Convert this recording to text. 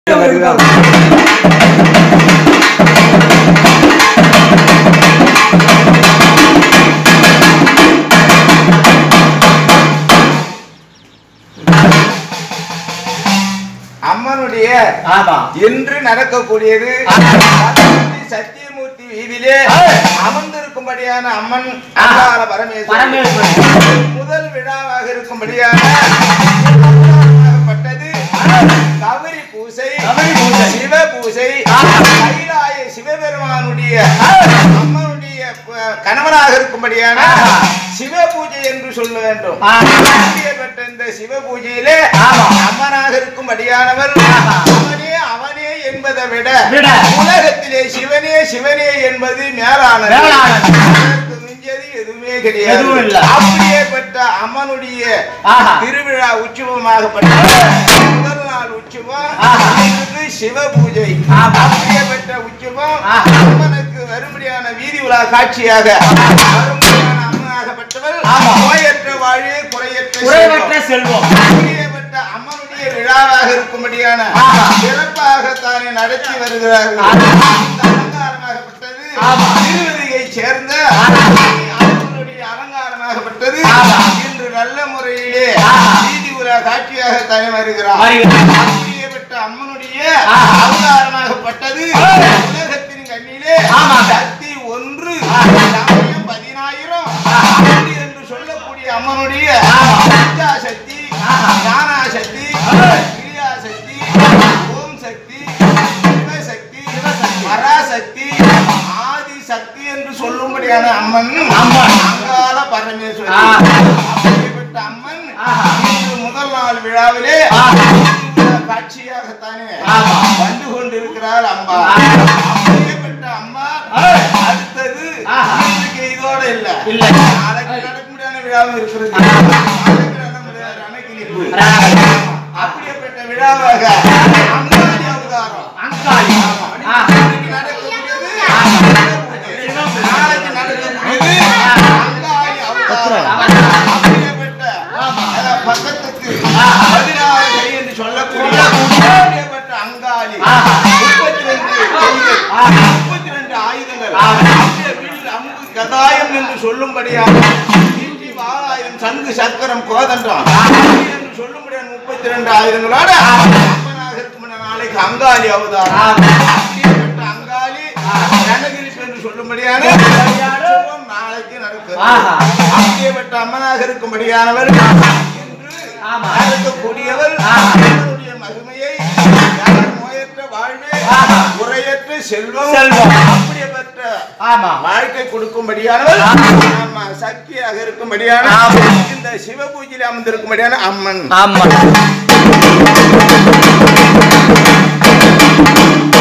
அம்மனுடைய ஆமா இன்று நடக்கக்கூடியது ஆமா. பகவதி சத்தியமூர்த்தி வீதியிலே ஆ. அமர்ந்திருக்கும்படியான அம்மன் ஆ. அங்காள பரமேஸ்வரி பரமேஸ்வரி. முதல் விழாவாக இருக்கும்படியான பட்டது கவரி பூசை கவரி பூசை. சிவ பூசை ஆ. கைலாய சிவபெருமானுடைய ஆ. அம்மனுடைய ப- கணவனாக இருக்கும்படியான ஆ. சிவ பூஜை என்று சொல்ல வேண்டும் ஆ. பெற்ற இந்த சிவ பூஜையிலே ஆமா. அம்மனாக இருக்கும்படியானவர் ஆமா. அவனே அவனே என்பதை விட விட. உலகத்திலே சிவனே சிவனே என்பது மேலானது மேலானது. அதற்கு மிஞ்சியது எதுவுமே கிடையாது எதுவும் இல்ல. அப்படியேப்பட்ட அம்மனுடைய ஆஹா. திருவிழா உற்சவமாகப்பட்ட முதல் நாள் உற்சவம் ஆஹா. இது சிவ பூஜை ஆமா. அப்படியேப்பட்ட உற்சவம் ஆஹா. அம்மனுக்கு வரும்படியான வீதி உலா காட்சியாக வரும்படியான அம்மனாகப்பட்டவள் ஆமா. நோயற்ற வாழே குறையற்ற குறைவற்ற செல்வம். செல்வம் அப்படியேப்பட்ட அம்மனுடைய விழாவாக இருக்கும்படியான ஆஹா. சிறப்பாக தானே நடத்தி வருகிறார்கள் ஆமா. இந்த அலங்காரமாகப்பட்டது ஆமா. திருவதியை சேர்ந்த ஆமா. அவர்களுடைய அலங்காரமாகப்பட்டது ஆமா. இன்று நல்ல முறையிலே ஆமா. வீதி உலா காட்சியாக தானே வருகிறார் வருகிறார். அப்படியேப்பட்ட அம்மனுடைய ஆஹா. அவதாரமாகப்பட்டது ஆ. உலகத்தின் கண்ணிலே ஆமா. சக்தி ஒன்று ஆஹா. சமயம் பதினாயிரம் ஆஹா. அப்படி என்று சொல்லக்கூடிய அம்மனுடைய ஆமா. வித்யா சக்தி ஆஹா. ஞானா சக்தி ஆ. கிரியா சக்தி ஆமா. ஓம் சக்தி சிவசக்தி பராசக்தி ஆதி சக்தி என்று சொல்லும்படியான அம்மன் அம்மன். அங்காள பரமேஸ்வரி ஆ. அப்படிப்பட்ட அம்மன் ஆஹா. இன்று முதல் நாள் விழாவிலே ஆஹா. காட்சியாகத்தானே ஆமா. வந்து கொண்டிருக்கிறாள் அம்மா ஆஹா. அப்படியேப்பட்ட அம்மா ஆ. அடுத்தது ஆஹா. இன்னைக்கு இதோட இல்ல இல்ல. நாளைக்கு நடக்க முடியாத விழாவும் இருக்கிறது ஆஹா. நாளைக்கு நடக்க முடியாத ரணக்கிழிப்பு. ஆஹா. அப்படியேப்பட்ட விழாவாக அங்காளி அவதாரம் அங்காளி ஆ. இன்னைக்கு நடக்கக்கூடியது ஆமா. சிவபூஜை. நாளைக்கு நடக்கக்கூடியது அங்காளி அவதாரம் அப்படியேப்பட்ட அஹ், பக்கத்துக்கு ஆஹா. பதினாறு கை என்று சொல்லக்கூடிய சொல்லக்கூடிய அப்படியேப்பட்ட அங்காளி ஆஹா. முப்பத்தி ரெண்டு கைகள் ஆஹா. முப்பத்தி ரெண்டு ஆயுதங்கள் ஆஹா. அப்படியே வில், அம்பு கதாயம் என்று சொல்லும்படியாக ஈட்டி, வாளாயம் சங்கு சக்கரம் கோதண்டம் அப்படி என்று சொல்லும்படியான முப்பத்தி ரெண்டு ஆயுதங்களோட அப்பனாக இருக்கும் நாளைக்கு அங்காளி அவதாரம் ஆமா. அப்படியேப்பட்ட அங்காளி ரணகிரிப்பு என்று சொல்லும்படியான உற்சவம் நாளைக்கு நடக்கும் ஆஹா. அப்படியேப்பட்ட அம்மனாக இருக்கும்படியானவர் இன்று ஆமா. நடக்கக்கூடியவர் ஆஹா. அவருடைய மகிமையை யார் நோயற்ற வாழ்வே ஆஹா. குறையற்ற செல்வம் செல்வம். அப்படியேப்பட்ட ஆமா வாழ்க்கை கொடுக்கும்படியானவர் ஆமா. ஆமா சக்தியாக இருக்கும்படியான ஆமா. இந்த சிவ பூஜையில் அமர்ந்திருக்கும்படியான அம்மன் ஆமா